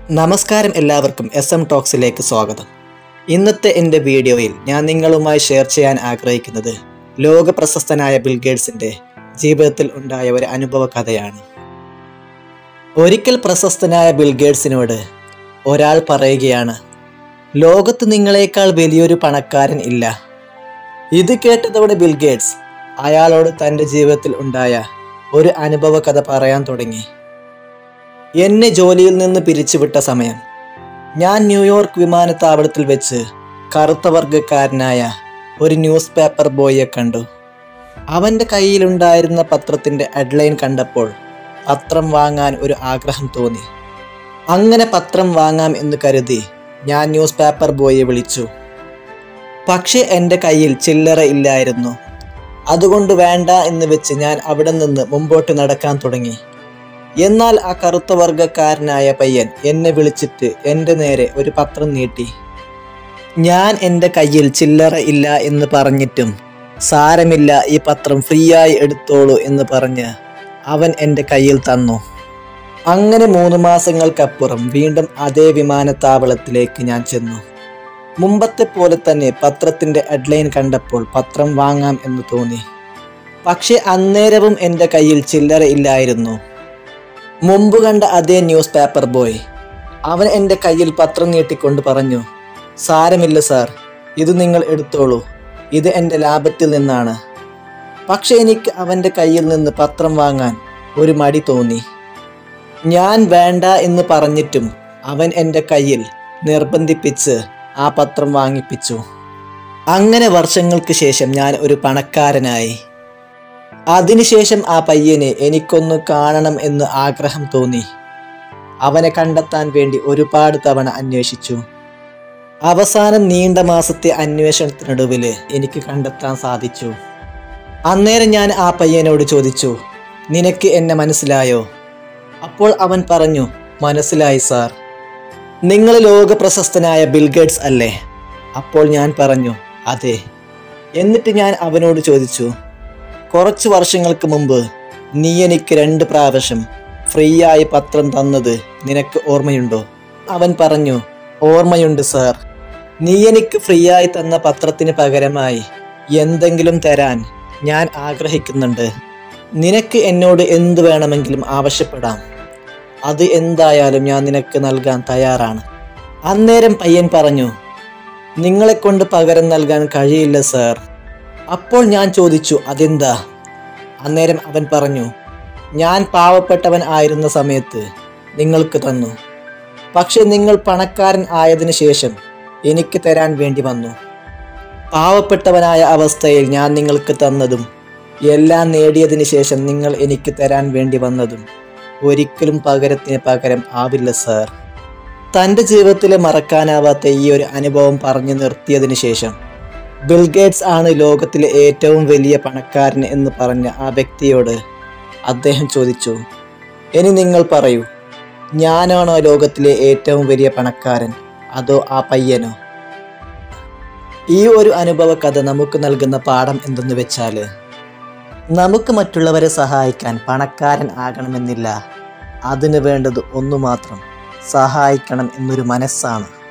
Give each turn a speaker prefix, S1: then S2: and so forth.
S1: നമസ്കാരം എല്ലാവർക്കും S M ടോക്സിലേക്ക് സ്വാഗതം ഇന്നത്തെ എൻ്റെ വീഡിയോയിൽ ഞാൻ നിങ്ങളുമായി ഷെയർ ചെയ്യാൻ ആഗ്രഹിക്കുന്നത് ലോക പ്രശസ്തനായ ബിൽഗേറ്റ്സിൻ്റെ ജീവിതത്തിൽ ഉണ്ടായ ഒരു അനുഭവ കഥയാണ് ഒരിക്കൽ പ്രശസ്തനായ ബിൽഗേറ്റ്സിനോട് ഒരാൾ പറയുകയാണ് ലോകത്ത് നിങ്ങളെക്കാൾ വലിയൊരു പണക്കാരൻ ഇല്ല ഇത് കേട്ടതോടെ ബിൽഗേറ്റ്സ് അയാളോട് തൻ്റെ ജീവിതത്തിൽ ഉണ്ടായ ഒരു അനുഭവ കഥ പറയാൻ തുടങ്ങി എന്നെ ജോലിയിൽ നിന്ന് പിരിച്ചുവിട്ട സമയം ഞാൻ ന്യൂയോർക്ക് വിമാനത്താവളത്തിൽ വെച്ച് കറുത്ത വർഗക്കാരനായ ഒരു ന്യൂസ് പേപ്പർ ബോയിയെ കണ്ടു അവൻ്റെ കയ്യിലുണ്ടായിരുന്ന പത്രത്തിൻ്റെ ഹെഡ്ലൈൻ കണ്ടപ്പോൾ പത്രം വാങ്ങാൻ ഒരു ആഗ്രഹം തോന്നി അങ്ങനെ പത്രം വാങ്ങാം എന്ന് കരുതി ഞാൻ ന്യൂസ് പേപ്പർ ബോയിയെ വിളിച്ചു പക്ഷേ എൻ്റെ കയ്യിൽ ചില്ലറ ഇല്ലായിരുന്നു അതുകൊണ്ട് വേണ്ട എന്ന് വെച്ച് ഞാൻ അവിടെ നിന്ന് മുമ്പോട്ട് നടക്കാൻ തുടങ്ങി എന്നാൽ ആ കറുത്ത വർഗക്കാരനായ പയ്യൻ എന്നെ വിളിച്ചിട്ട് എൻ്റെ നേരെ ഒരു പത്രം നീട്ടി ഞാൻ എൻ്റെ കയ്യിൽ ചില്ലറ ഇല്ല എന്ന് പറഞ്ഞിട്ടും സാരമില്ല ഈ പത്രം ഫ്രീ ആയി എടുത്തോളൂ എന്ന് പറഞ്ഞ് അവൻ എൻ്റെ കയ്യിൽ തന്നു അങ്ങനെ മൂന്ന് മാസങ്ങൾക്കപ്പുറം വീണ്ടും അതേ വിമാനത്താവളത്തിലേക്ക് ഞാൻ ചെന്നു മുമ്പത്തെ പോലെ തന്നെ പത്രത്തിൻ്റെ ഹെഡ്ലൈൻ കണ്ടപ്പോൾ പത്രം വാങ്ങാം എന്ന് തോന്നി പക്ഷെ അന്നേരവും എൻ്റെ കയ്യിൽ ചില്ലറ ഇല്ലായിരുന്നു മുമ്പ് കണ്ട അതേ ന്യൂസ് പേപ്പർ ബോയ് അവൻ എൻ്റെ കയ്യിൽ പത്രം നീട്ടിക്കൊണ്ട് പറഞ്ഞു സാരമില്ല സാർ ഇത് നിങ്ങൾ എടുത്തോളൂ ഇത് എൻ്റെ ലാഭത്തിൽ നിന്നാണ് പക്ഷെ എനിക്ക് അവൻ്റെ കയ്യിൽ നിന്ന് പത്രം വാങ്ങാൻ ഒരു മടി തോന്നി ഞാൻ വേണ്ട എന്ന് പറഞ്ഞിട്ടും അവൻ എൻ്റെ കയ്യിൽ നിർബന്ധിപ്പിച്ച് ആ പത്രം വാങ്ങിപ്പിച്ചു അങ്ങനെ വർഷങ്ങൾക്ക് ശേഷം ഞാൻ ഒരു പണക്കാരനായി അതിനുശേഷം ആ പയ്യനെ എനിക്കൊന്ന് കാണണം എന്ന് ആഗ്രഹം തോന്നി അവനെ കണ്ടെത്താൻ വേണ്ടി ഒരുപാട് തവണ അന്വേഷിച്ചു അവസാനം നീണ്ട മാസത്തെ അന്വേഷണത്തിനൊടുവിൽ എനിക്ക് കണ്ടെത്താൻ സാധിച്ചു അന്നേരം ഞാൻ ആ പയ്യനോട് ചോദിച്ചു നിനക്ക് എന്നെ മനസ്സിലായോ അപ്പോൾ അവൻ പറഞ്ഞു മനസ്സിലായി സാർ നിങ്ങൾ ലോക പ്രശസ്തനായ ബിൽഗേറ്റ്സ് അല്ലേ അപ്പോൾ ഞാൻ പറഞ്ഞു അതെ എന്നിട്ട് ഞാൻ അവനോട് ചോദിച്ചു കുറച്ച് വർഷങ്ങൾക്ക് മുമ്പ് നീ എനിക്ക് രണ്ട് പ്രാവശ്യം ഫ്രീ ആയി പത്രം തന്നത് നിനക്ക് ഓർമ്മയുണ്ടോ അവൻ പറഞ്ഞു ഓർമ്മയുണ്ട് സാർ നീ എനിക്ക് ഫ്രീ ആയി തന്ന പത്രത്തിന് പകരമായി എന്തെങ്കിലും തരാൻ ഞാൻ ആഗ്രഹിക്കുന്നുണ്ട് നിനക്ക് എന്നോട് എന്ത് വേണമെങ്കിലും ആവശ്യപ്പെടാം അത് എന്തായാലും ഞാൻ നിനക്ക് നൽകാൻ തയ്യാറാണ് അന്നേരം പയ്യൻ പറഞ്ഞു നിങ്ങളെ കൊണ്ട് പകരം നൽകാൻ കഴിയില്ല സാർ അപ്പോൾ ഞാൻ ചോദിച്ചു അതെന്താ അന്നേരം അവൻ പറഞ്ഞു ഞാൻ പാവപ്പെട്ടവൻ ആയിരുന്ന സമയത്ത് നിങ്ങൾക്ക് തന്നു പക്ഷെ നിങ്ങൾ പണക്കാരൻ ആയതിനു ശേഷം എനിക്ക് തരാൻ വേണ്ടി വന്നു പാവപ്പെട്ടവനായ അവസ്ഥയിൽ ഞാൻ നിങ്ങൾക്ക് തന്നതും എല്ലാം നേടിയതിനു ശേഷം നിങ്ങൾ എനിക്ക് തരാൻ വേണ്ടി വന്നതും ഒരിക്കലും പകരത്തിന് പകരം ആവില്ല സാർ തൻ്റെ ജീവിതത്തിലെ മറക്കാനാവാത്ത ഈ ഒരു അനുഭവം പറഞ്ഞു നിർത്തിയതിനു ശേഷം ബിൽഗേറ്റ്സ് ആണ് ലോകത്തിലെ ഏറ്റവും വലിയ പണക്കാരൻ എന്ന് പറഞ്ഞ ആ വ്യക്തിയോട് അദ്ദേഹം ചോദിച്ചു ഇനി നിങ്ങൾ പറയൂ ഞാനാണോ ലോകത്തിലെ ഏറ്റവും വലിയ പണക്കാരൻ അതോ ആ പയ്യനോ ഈ ഒരു അനുഭവ കഥ നമുക്ക് നൽകുന്ന പാഠം എന്തെന്ന് വെച്ചാൽ നമുക്ക് മറ്റുള്ളവരെ സഹായിക്കാൻ പണക്കാരൻ ആകണമെന്നില്ല അതിന് വേണ്ടത് ഒന്നു മാത്രം സഹായിക്കണം എന്നൊരു മനസ്സാണ്